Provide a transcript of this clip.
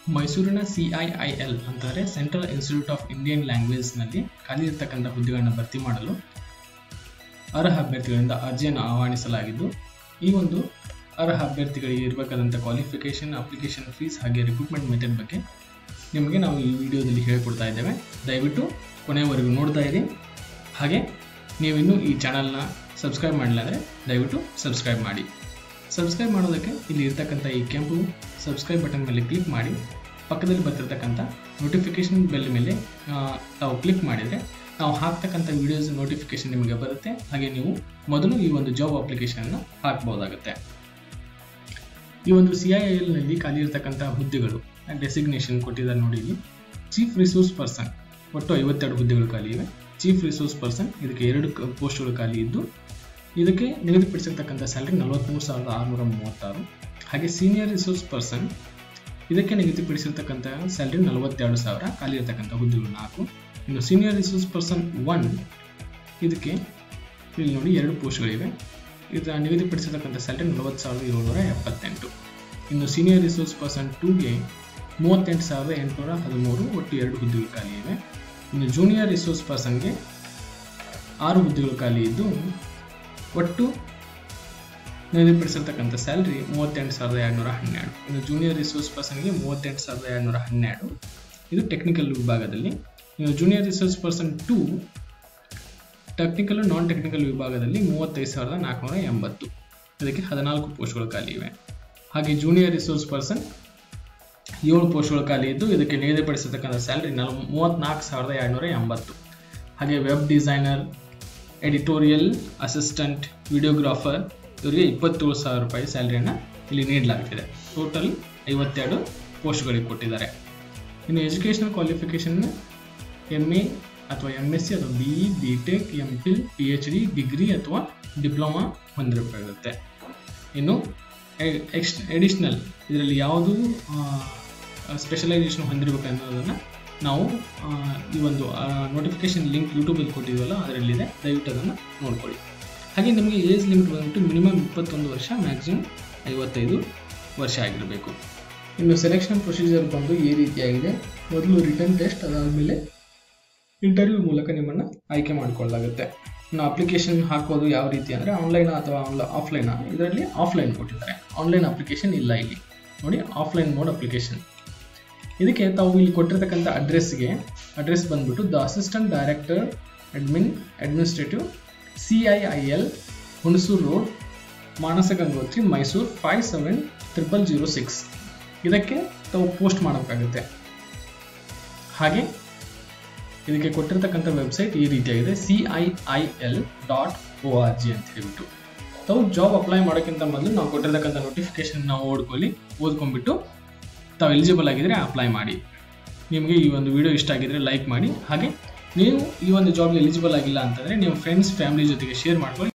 ಮೈಸೂರಿನ C I I L ಅಂತಂದರೆ central institute of Indian ಲ್ಯಾಂಗ್ವೇಜ್ನಲ್ಲಿ ಖಾಲಿ ಇರತಕ್ಕಂಥ ಹುದ್ದೆಗಳನ್ನು ಭರ್ತಿ ಮಾಡಲು ಅರ್ಹ ಅಭ್ಯರ್ಥಿಗಳಿಂದ ಅರ್ಜಿಯನ್ನು ಆಹ್ವಾನಿಸಲಾಗಿದ್ದು ಈ ಒಂದು ಅರ್ಹ ಅಭ್ಯರ್ಥಿಗಳಿಗೆ ಇರಬೇಕಾದಂಥ ಕ್ವಾಲಿಫಿಕೇಷನ್ ಅಪ್ಲಿಕೇಶನ್ ಫೀಸ್ ಹಾಗೆ ರಿಕ್ರೂಟ್ಮೆಂಟ್ ಮೆಥಡ್ ಬಗ್ಗೆ ನಿಮಗೆ ನಾವು ಈ ವಿಡಿಯೋದಲ್ಲಿ ಹೇಳಿಕೊಡ್ತಾ ಇದ್ದೇವೆ ದಯವಿಟ್ಟು ಕೊನೆಯವರೆಗೂ ನೋಡ್ತಾ ಇರಿ ಹಾಗೆ ನೀವಿನ್ನೂ ಈ ಚಾನಲ್ನ ಸಬ್ಸ್ಕ್ರೈಬ್ ಮಾಡಿಲ್ಲ ಅಂದರೆ ದಯವಿಟ್ಟು ಸಬ್ಸ್ಕ್ರೈಬ್ ಮಾಡಿ ಸಬ್ಸ್ಕ್ರೈಬ್ ಮಾಡೋದಕ್ಕೆ ಇಲ್ಲಿ ಇರ್ತಕ್ಕಂಥ ಈ ಕೆಂಪು ಸಬ್ಸ್ಕ್ರೈಬ್ ಬಟನ್ ಮೇಲೆ ಕ್ಲಿಕ್ ಮಾಡಿ ಪಕ್ಕದಲ್ಲಿ ಬರ್ತಿರ್ತಕ್ಕಂಥ ನೋಟಿಫಿಕೇಷನ್ ಬೆಲ್ ಮೇಲೆ ಆ, ತಾವು ಕ್ಲಿಕ್ ಮಾಡಿದರೆ ನಾವು ಹಾಕ್ತಕ್ಕಂಥ ವಿಡಿಯೋಸ್ ನೋಟಿಫಿಕೇಷನ್ ನಿಮಗೆ ಬರುತ್ತೆ ಹಾಗೆ ನೀವು ಮೊದಲು ಈ ಒಂದು ಜಾಬ್ ಅಪ್ಲಿಕೇಶನ್ನ ಹಾಕ್ಬೋದಾಗುತ್ತೆ ಈ ಒಂದು ಸಿ ಐ ಎಲ್ನಲ್ಲಿ ಖಾಲಿ ಇರತಕ್ಕಂಥ ಹುದ್ದೆಗಳು ಡೆಸಿಗ್ನೇಷನ್ ಕೊಟ್ಟಿದ್ದಾರೆ ನೋಡಿ ಇಲ್ಲಿ ಚೀಫ್ ರಿಸೋರ್ಸ್ ಪರ್ಸನ್ ಒಟ್ಟು ಐವತ್ತೆರಡು ಹುದ್ದೆಗಳು ಖಾಲಿ ಇವೆ ಚೀಫ್ ರಿಸೋರ್ಸ್ ಪರ್ಸನ್ ಇದಕ್ಕೆ ಎರಡು ಕ- ಪೋಸ್ಟ್ಗಳು ಖಾಲಿ ಇದ್ದು ಇದಕ್ಕೆ ನಿಗದಿಪಡಿಸಿರ್ತಕ್ಕಂಥ ಸ್ಯಾಲ್ರಿ ನಲವತ್ತ್ಮೂರು ಸಾವಿರದ ಆರುನೂರ ಮೂವತ್ತಾರು ಹಾಗೆ ಸೀನಿಯರ್ ರಿಸೋರ್ಸ್ ಪರ್ಸನ್ ಇದಕ್ಕೆ ನಿಗದಿಪಡಿಸಿರ್ತಕ್ಕಂಥ ಸ್ಯಾಲ್ರಿ ನಲವತ್ತೆರಡು ಸಾವಿರ ಖಾಲಿ ಇರತಕ್ಕಂಥ ಹುದ್ದೆಗಳು ನಾಲ್ಕು ಇನ್ನು ಸೀನಿಯರ್ ರಿಸೋರ್ಸ್ ಪರ್ಸನ್ ಒನ್ ಇದಕ್ಕೆ ಇಲ್ಲಿ ನೋಡಿ ಎರಡು ಪೋಸ್ಟ್ಗಳಿವೆ ಇದರ ನಿಗದಿಪಡಿಸಿರ್ತಕ್ಕಂಥ ಸ್ಯಾಲ್ರಿ ನಲವತ್ತು ಸಾವಿರದ ಏಳ್ನೂರ ಎಪ್ಪತ್ತೆಂಟು ಇನ್ನು ಸೀನಿಯರ್ ರಿಸೋರ್ಸ್ ಪರ್ಸನ್ ಟೂಗೆ ಮೂವತ್ತೆಂಟು ಸಾವಿರದ ಎಂಟುನೂರ ಹದಿಮೂರು ಒಟ್ಟು ಎರಡು ಹುದ್ದೆಗಳು ಖಾಲಿ ಇವೆ ಇನ್ನು ಜೂನಿಯರ್ ರಿಸೋರ್ಸ್ ಪರ್ಸನ್ಗೆ ಆರು ಹುದ್ದೆಗಳು ಖಾಲಿ ಇದ್ದು ಒಟ್ಟು ನಿಗದಿಪಡಿಸಿರ್ತಕ್ಕಂಥ ಸ್ಯಾಲ್ರಿ ಮೂವತ್ತೆಂಟು ಸಾವಿರದ ಎರಡುನೂರ ಹನ್ನೆರಡು ಇನ್ನು ಜೂನಿಯರ್ ರಿಸೋರ್ಸ್ ಪರ್ಸನ್ಗೆ ಮೂವತ್ತೆಂಟು ಸಾವಿರದ ಎರಡುನೂರ ಹನ್ನೆರಡು ಇದು ಟೆಕ್ನಿಕಲ್ ವಿಭಾಗದಲ್ಲಿ ಇನ್ನು junior resource person two technical non technical ವಿಭಾಗದಲ್ಲಿ ಮೂವತ್ತೈದು ಸಾವಿರದ ನಾಲ್ಕುನೂರ ಎಂಬತ್ತು ಇದಕ್ಕೆ ಹದಿನಾಲ್ಕು ಪೋಸ್ಟ್ಗಳು ಖಾಲಿ ಇವೆ ಹಾಗೆ ಜೂನಿಯರ್ ರಿಸೋರ್ಸ್ ಪರ್ಸನ್ ಏಳು ಪೋಸ್ಟ್ಗಳು ಖಾಲಿ ಇದ್ದು ಇದಕ್ಕೆ ನಿಗದಿಪಡಿಸಿರ್ತಕ್ಕಂಥ ಸ್ಯಾಲ್ರಿ ನಲ್ ಮೂವತ್ತ್ನಾಲ್ಕು ಸಾವಿರದ ಎರಡುನೂರ ಎಂಬತ್ತು ಹಾಗೆ web designer editorial assistant videographer ಇವರಿಗೆ ಇಪ್ಪತ್ತೇಳು ಸಾವಿರ ರೂಪಾಯಿ ಸ್ಯಾಲ್ರಿಯನ್ನು ಇಲ್ಲಿ ನೀಡಲಾಗ್ತಿದೆ ಟೋಟಲ್ ಐವತ್ತೆರಡು ಪೋಸ್ಟ್ಗಳಿಗೆ ಕೊಟ್ಟಿದ್ದಾರೆ ಇನ್ನು ಎಜುಕೇಷನಲ್ ಕ್ವಾಲಿಫಿಕೇಷನ್ ಎಮ್ ಎ ಅಥವಾ ಎಮ್ ಎಸ್ ಸಿ ಅಥವಾ B E B tech M phil P H D degree ಅಥವಾ ಡಿಪ್ಲೊಮಾ ಹೊಂದಿರಬೇಕಾಗುತ್ತೆ ಇನ್ನು ಎಕ್ಸ್ ಎಡಿಷ್ನಲ್ ಇದರಲ್ಲಿ ಯಾವುದು ಸ್ಪೆಷಲೈಸೇಷನ್ ಹೊಂದಿರಬೇಕು ಅನ್ನೋದನ್ನು ನಾವು ಆ, ಈ ಒಂದು ನೋಟಿಫಿಕೇಶನ್ ಲಿಂಕ್ ಯೂಟ್ಯೂಬಲ್ಲಿ ಕೊಟ್ಟಿದ್ವಲ್ಲ ಅದರಲ್ಲಿದೆ ದಯವಿಟ್ಟು ಅದನ್ನು ನೋಡ್ಕೊಳ್ಳಿ ಹಾಗೆ ನಿಮಗೆ ಏಜ್ ಲಿಮಿಟ್ ಬಂದ್ಬಿಟ್ಟು ಮಿನಿಮಮ್ ಇಪ್ಪತ್ತೊಂದು ವರ್ಷ ಮ್ಯಾಕ್ಸಿಮಮ್ ಐವತ್ತೈದು ವರ್ಷ ಆಗಿರಬೇಕು ಇನ್ನು ಸೆಲೆಕ್ಷನ್ ಪ್ರೊಸೀಜರ್ ಬಂದು ಈ ರೀತಿಯಾಗಿದೆ ಮೊದಲು ರಿಟರ್ನ್ ಟೆಸ್ಟ್ ಅದಾದಮೇಲೆ ಇಂಟರ್ವ್ಯೂ ಮೂಲಕ ನಿಮ್ಮನ್ನು ಆಯ್ಕೆ ಮಾಡಿಕೊಳ್ಳಲಾಗುತ್ತೆ ಇನ್ನು ಅಪ್ಲಿಕೇಶನ್ ಹಾಕೋದು ಯಾವ ರೀತಿ ಅಂದರೆ ಆನ್ಲೈನ್ ಅಥವಾ ಆಫ್ಲೈನ್ ಇದರಲ್ಲಿ ಆಫ್ಲೈನ್ ಕೊಟ್ಟಿದ್ದಾರೆ ಆನ್ಲೈನ್ ಅಪ್ಲಿಕೇಶನ್ ಇಲ್ಲ ಇಲ್ಲಿ ನೋಡಿ ಆಫ್ಲೈನ್ ಮೋಡ್ ಅಪ್ಲಿಕೇಶನ್ ಇದಕ್ಕೆ ತಾವು ಇಲ್ಲಿ ಕೊಟ್ಟಿರ್ತಕ್ಕಂಥ ಅಡ್ರೆಸ್ಗೆ ಅಡ್ರೆಸ್ ಬಂದ್ಬಿಟ್ಟು the assistant director admin administrative C I I L Hunsur road Manasa Gangotri Mysuru five seven triple zero six ಇದಕ್ಕೆ ತಾವು ಪೋಸ್ಟ್ ಮಾಡಬೇಕಾಗುತ್ತೆ ಹಾಗೆ ಇದಕ್ಕೆ ಕೊಟ್ಟಿರ್ತಕ್ಕಂಥ ವೆಬ್ಸೈಟ್ ಈ ರೀತಿಯಾಗಿದೆ C I I L dot O R G ಅಂತ ಹೇಳ್ಬಿಟ್ಟು ತಾವು ಜಾಬ್ ಅಪ್ಲೈ ಮಾಡೋಕ್ಕಿಂತ ಮೊದಲು ನಾವು ಕೊಟ್ಟಿರ್ತಕ್ಕಂಥ ನೋಟಿಫಿಕೇಶನ್ ನಾವು ಓದ್ಕೊಳ್ಳಿ ಓದ್ಕೊಂಡ್ಬಿಟ್ಟು ತಾವು ಎಲಿಜಿಬಲ್ ಆಗಿದ್ರೆ ಅಪ್ಲೈ ಮಾಡಿ ನಿಮಗೆ ಈ ಒಂದು ವಿಡಿಯೋ ಇಷ್ಟ ಆಗಿದ್ರೆ ಲೈಕ್ ಮಾಡಿ ಹಾಗೆ ನೀವು ಈ ಒಂದು ಜಾಬ್ಗೆ ಎಲಿಜಿಬಲ್ ಆಗಿಲ್ಲ ಅಂತಂದರೆ ನಿಮ್ಮ ಫ್ರೆಂಡ್ಸ್ ಫ್ಯಾಮಿಲಿ ಜೊತೆಗೆ ಶೇರ್ ಮಾಡ್ಕೊಳ್ಳಿ